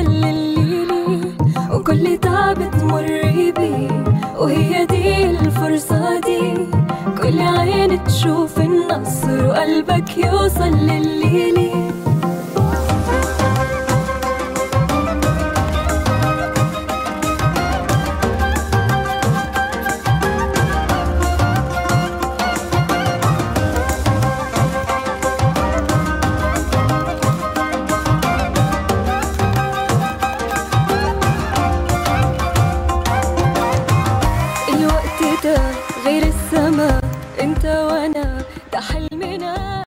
يوصل للي وكل تعب تمر بيه وهي دي الفرصة دي كل عين تشوف النصر وقلبك يوصل للي الوقت ده غير السما انت وانا ده حلم